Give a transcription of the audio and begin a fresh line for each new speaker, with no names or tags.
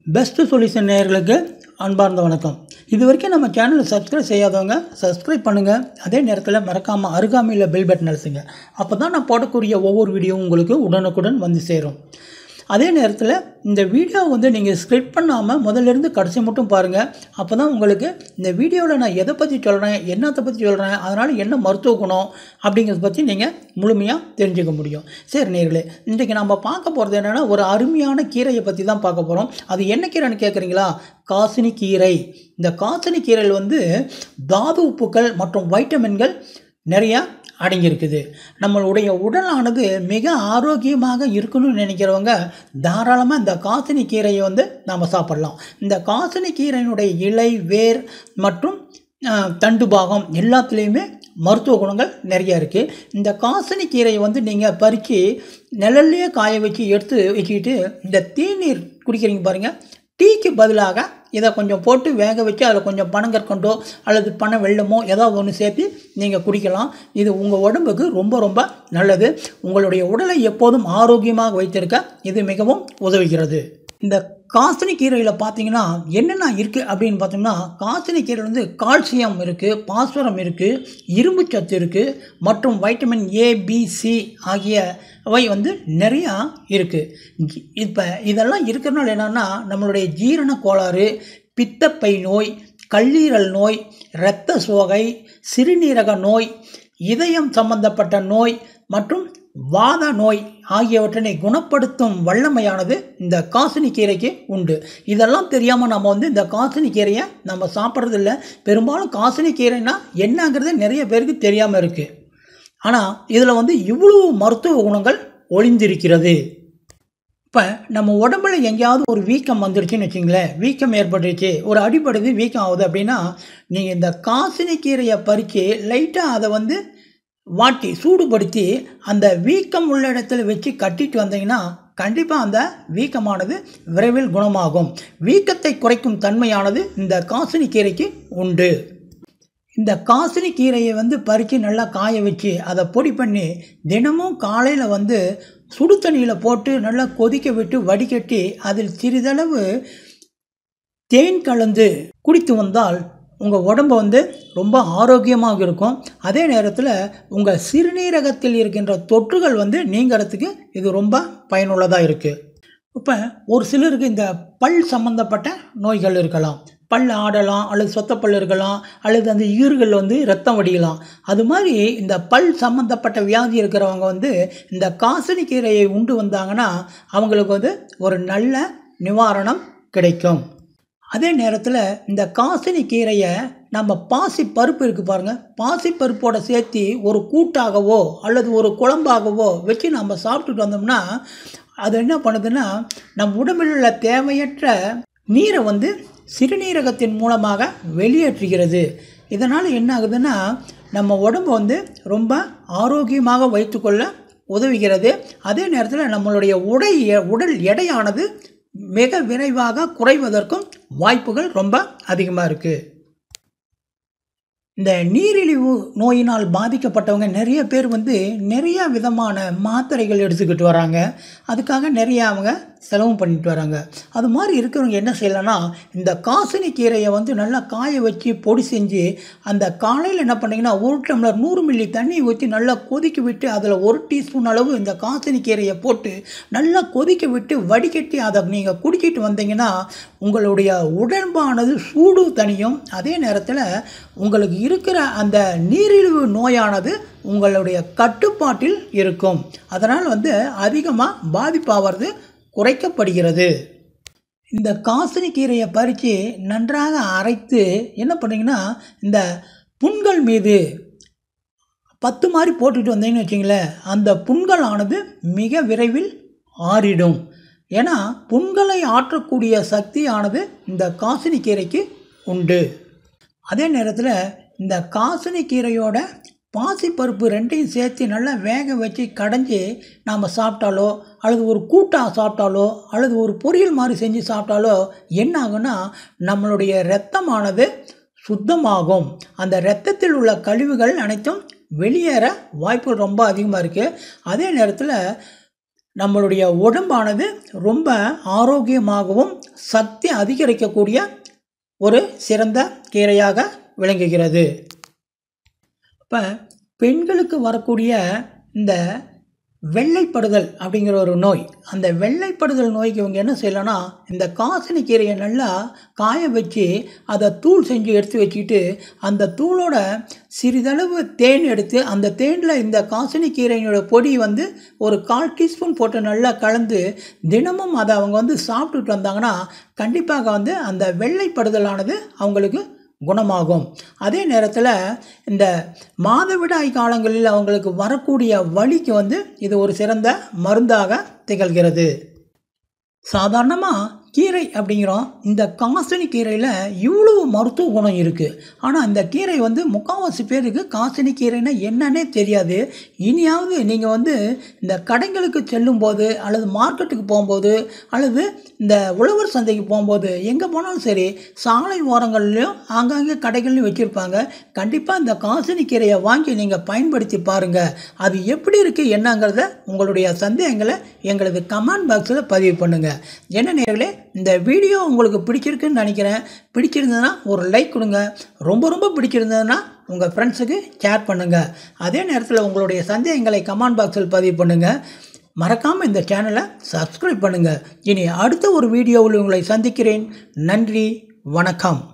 best solution நேயர்களுக்கு அன்பார்ந்த வணக்கம் இது வரைக்கும் நம்ம சேனலை சப்ஸ்கிரைப் செய்யாதவங்க சப்ஸ்கிரைப் பண்ணுங்கள் அதே நேரத்தில் மறக்காமல் அருகாமையில் பெல் பட்டன் அழுத்துங்க அப்போ தான் நான் போடக்கூடிய ஒவ்வொரு வீடியோவும் உங்களுக்கு உடனுக்குடன் வந்து சேரும் அதே நேரத்தில் இந்த வீடியோ வந்து நீங்கள் ஸ்கிரிப்ட் பண்ணாமல் முதல்லேருந்து கடைசி மட்டும் பாருங்கள் அப்போ தான் உங்களுக்கு இந்த வீடியோவில் நான் எதை பற்றி சொல்கிறேன் என்னத்தை பற்றி சொல்கிறேன் அதனால் என்ன மருத்துவ குணம் அப்படிங்கிறத பற்றி நீங்கள் முழுமையாக தெரிஞ்சுக்க முடியும் சரி நேர்களே இன்றைக்கி நம்ம பார்க்க போகிறது என்னென்னா ஒரு அருமையான கீரையை பற்றி தான் பார்க்க போகிறோம் அது என்ன கீரைன்னு கேட்குறீங்களா காசினி கீரை இந்த காசினி கீரையில் வந்து தாது உப்புக்கள் மற்றும் வைட்டமின்கள் நிறையா அடங்கியிருக்குது நம்மளுடைய உடலானது மிக ஆரோக்கியமாக இருக்கணும்னு நினைக்கிறவங்க தாராளமாக இந்த காசினி கீரையை வந்து நாம் சாப்பிடலாம் இந்த காசினி கீரையினுடைய இலை வேர் மற்றும் அஹ், தண்டு பாகம் எல்லாத்துலேயுமே மருத்துவ குணங்கள் நிறைய இருக்குது இந்த காசினி கீரையை வந்து நீங்கள் பறித்து நிழல்லையே காய வச்சு எடுத்து வச்சுக்கிட்டு இந்த தேநீர் குடிக்கிறீங்க பாருங்கள் டீக்கு பதிலாக இதை கொஞ்சம் போட்டு வேக வச்சு அதில் கொஞ்சம் பனங்கற்கண்டோ அல்லது பனை வெள்ளமோ ஏதாவது ஒன்று சேர்த்து நீங்கள் குடிக்கலாம் இது உங்கள் உடம்புக்கு ரொம்ப ரொம்ப நல்லது உங்களுடைய உடலை எப்போதும் ஆரோக்கியமாக வைத்திருக்க இது மிகவும் உதவுகிறது இந்த காசினி கீரையில் பார்த்தீங்கன்னா என்னென்ன இருக்குது அப்படின்னு பார்த்தோம்னா காசினி கீரையில் வந்து கால்சியம் இருக்குது பாஸ்வரம் இருக்குது இரும்பு சத்து இருக்குது மற்றும் வைட்டமின் ஏ பி சி ஆகியவை வந்து நிறையா இருக்குது இப்போ இதெல்லாம் இருக்கிறனால என்னென்னா நம்மளுடைய ஜீரண கோளாறு பித்தப்பை நோய் கல்லீரல் நோய் இரத்த சோகை சிறுநீரக நோய் இதயம் சம்பந்தப்பட்ட நோய் மற்றும் வாத நோய் ஆகியவற்றினை குணப்படுத்தும் வல்லமையானது இந்த காசினி கீரைக்கு உண்டு இதெல்லாம் தெரியாமல் நம்ம வந்து இந்த காசினி கீரையை நம்ம சாப்பிட்றதில்ல பெரும்பாலும் காசினி கீரைனா என்னங்கிறது நிறைய பேருக்கு தெரியாமல் இருக்குது ஆனால் இதில் வந்து இவ்வளவு மருத்துவ குணங்கள் ஒளிந்திருக்கிறது இப்போ நம்ம உடம்புல எங்கேயாவது ஒரு வீக்கம் வந்துருச்சுன்னு வச்சுங்களேன் வீக்கம் ஏற்பட்டுருச்சு ஒரு அடிபடுது வீக்கம் ஆகுது அப்படின்னா நீங்கள் இந்த காசினி கீரையை பறித்து லைட்டாக அதை வந்து வாட்டி சூடுபடுத்தி அந்த வீக்கம் உள்ள இடத்துல வச்சு கட்டிட்டு வந்தீங்கன்னா கண்டிப்பாக அந்த வீக்கமானது விரைவில் குணமாகும் வீக்கத்தை குறைக்கும் தன்மையானது இந்த காசினி கீரைக்கு உண்டு இந்த காசினி கீரையை வந்து பறித்து நல்லா காய வச்சு அதை பொடி பண்ணி தினமும் காலையில் வந்து சுடு தண்ணியில் போட்டு நல்லா கொதிக்க விட்டு வடிகட்டி அதில் சிறிதளவு தேன் கலந்து குடித்து வந்தால் உங்கள் உடம்பு வந்து ரொம்ப ஆரோக்கியமாக இருக்கும் அதே நேரத்தில் உங்கள் சிறுநீரகத்தில் இருக்கின்ற தொற்றுகள் வந்து நீங்கிறதுக்கு இது ரொம்ப பயனுள்ளதாக இருக்குது இப்போ ஒரு சிலருக்கு இந்த பல் சம்பந்தப்பட்ட நோய்கள் இருக்கலாம் பல் ஆடலாம் அல்லது சொத்தப்பல் இருக்கலாம் அல்லது அந்த ஈறுகள் வந்து ரத்தம் வடியலாம் அது மாதிரி இந்த பல் சம்பந்தப்பட்ட வியாதி இருக்கிறவங்க வந்து இந்த காசனி கீரையை உண்டு வந்தாங்கன்னா அவங்களுக்கு வந்து ஒரு நல்ல நிவாரணம் கிடைக்கும் அதே நேரத்தில் இந்த காசினி கீரையை நம்ம பாசி பருப்பு இருக்குது பாருங்கள் பாசி பருப்போட சேர்த்து ஒரு கூட்டாகவோ அல்லது ஒரு குழம்பாகவோ வச்சு நம்ம சாப்பிட்டுட்டு வந்தோம்னா அது என்ன பண்ணுதுன்னா நம் உடம்பில் உள்ள தேவையற்ற நீரை வந்து சிறுநீரகத்தின் மூலமாக வெளியேற்றுகிறது இதனால் என்ன ஆகுதுன்னா நம்ம உடம்பு வந்து ரொம்ப ஆரோக்கியமாக வைத்துக்கொள்ள உதவுகிறது அதே நேரத்தில் நம்மளுடைய உடை உடல் எடையானது மிக விரைவாக குறைவதற்கும் வாய்ப்புகள் ரொம்ப அதிகமாக இருக்குது இந்த நீரிழிவு நோயினால் பாதிக்கப்பட்டவங்க நிறைய பேர் வந்து நிறைய விதமான மாத்திரைகள் எடுத்துக்கிட்டு வராங்க அதுக்காக நிறைய அவங்க செலவும் பண்ணிட்டு வராங்க அது மாதிரி இருக்கிறவங்க என்ன செய்யலாம்னா இந்த காசினி கீரையை வந்து நல்லா காய வச்சு பொடி செஞ்சு அந்த காலையில் என்ன பண்ணிங்கன்னா ஒரு டம்ளர் நூறு மில்லி தண்ணி ஊற்றி நல்லா கொதிக்க விட்டு அதில் ஒரு டீஸ்பூன் அளவு இந்த காசினி கீரையை போட்டு நல்லா கொதிக்க விட்டு வடிகட்டி அதை நீங்கள் குடிச்சிட்டு வந்தீங்கன்னா உங்களுடைய உடம்பானது சூடு தனியும் அதே நேரத்தில் உங்களுக்கு இருக்கிற அந்த நீரிழிவு நோயானது உங்களுடைய கட்டுப்பாட்டில் இருக்கும் அதனால் வந்து அதிகமாக பாதிப்பாகிறது குறைக்கப்படுகிறது இந்த காசினி கீரையை பறித்து நன்றாக அரைத்து என்ன பண்ணீங்கன்னா இந்த புண்கள் மீது பத்து மாதிரி போட்டுட்டு வந்தீங்கன்னு வச்சிங்களேன் அந்த புண்களானது மிக விரைவில் ஆறிடும் ஏன்னா புண்களை ஆற்றக்கூடிய சக்தியானது இந்த காசினி கீரைக்கு உண்டு அதே நேரத்தில் இந்த காசினி கீரையோட பாசிப்பருப்பு ரெண்டையும் சேர்த்து நல்லா வேக வச்சு கடைஞ்சி நாம் சாப்பிட்டாலோ அல்லது ஒரு கூட்டாக சாப்பிட்டாலோ அல்லது ஒரு பொரியல் மாதிரி செஞ்சு சாப்பிட்டாலோ என்ன ஆகும்னா நம்மளுடைய இரத்தமானது சுத்தமாகும் அந்த இரத்தத்தில் உள்ள கழிவுகள் அனைத்தும் வெளியேற வாய்ப்புகள் ரொம்ப அதிகமாக இருக்குது அதே நேரத்தில் நம்மளுடைய உடம்பானது ரொம்ப ஆரோக்கியமாகவும் சக்தி அதிகரிக்கக்கூடிய ஒரு சிறந்த கீரையாக விளங்குகிறது இப்போ பெண்களுக்கு வரக்கூடிய இந்த வெள்ளைப்படுதல் அப்படிங்கிற ஒரு நோய் அந்த வெள்ளைப்படுதல் நோய்க்கு இவங்க என்ன செய்யலாம்னா இந்த காசினி கீரையை நல்லா காய வச்சு அதை தூள் செஞ்சு எடுத்து வச்சுக்கிட்டு அந்த தூளோட சிறிதளவு தேன் எடுத்து அந்த தேனில் இந்த காசினி கீரையோட பொடி வந்து ஒரு கால் டீஸ்பூன் போட்டு நல்லா கலந்து தினமும் அதை அவங்க வந்து சாப்பிட்டுட்டு வந்தாங்கன்னா கண்டிப்பாக வந்து அந்த வெள்ளைப்படுதலானது அவங்களுக்கு குணமாகும் அதே நேரத்தில் இந்த மாதவிடாய் காலங்களில் அவங்களுக்கு வரக்கூடிய வலிக்கு வந்து இது ஒரு சிறந்த மருந்தாக திகழ்கிறது சாதாரணமாக கீரை அப்படிங்கிறோம் இந்த காசினி கீரையில் இவ்வளோ மருத்துவ குணம் இருக்குது ஆனால் இந்த கீரை வந்து முக்கால்வாசி பேருக்கு காசினி கீரைனா என்னன்னே தெரியாது இனியாவது நீங்கள் வந்து இந்த கடைகளுக்கு செல்லும்போது அல்லது மார்க்கெட்டுக்கு போகும்போது அல்லது இந்த உழவர் சந்தைக்கு போகும்போது எங்கே போனாலும் சரி சாலை ஓரங்கள்லையும் ஆங்காங்கே கடைகள்லையும் வச்சுருப்பாங்க கண்டிப்பாக இந்த காசினி கீரையை வாங்கி நீங்கள் பயன்படுத்தி பாருங்கள் அது எப்படி இருக்குது என்னங்கிறத உங்களுடைய சந்தேகங்களை எங்களது கமெண்ட் பாக்ஸில் பதிவு பண்ணுங்கள் என்ன நேர்களே இந்த வீடியோ உங்களுக்கு பிடிச்சிருக்குன்னு நினைக்கிறேன் பிடிச்சிருந்ததுன்னா ஒரு லைக் கொடுங்க ரொம்ப ரொம்ப பிடிச்சிருந்ததுன்னா உங்கள் ஃப்ரெண்ட்ஸுக்கு ஷேர் பண்ணுங்கள் அதே நேரத்தில் உங்களுடைய சந்தேகங்களை கமெண்ட் பாக்ஸில் பதிவு பண்ணுங்கள் மறக்காமல் இந்த சேனலை சப்ஸ்கிரைப் பண்ணுங்கள் இனி அடுத்த ஒரு வீடியோவில் உங்களை சந்திக்கிறேன் நன்றி வணக்கம்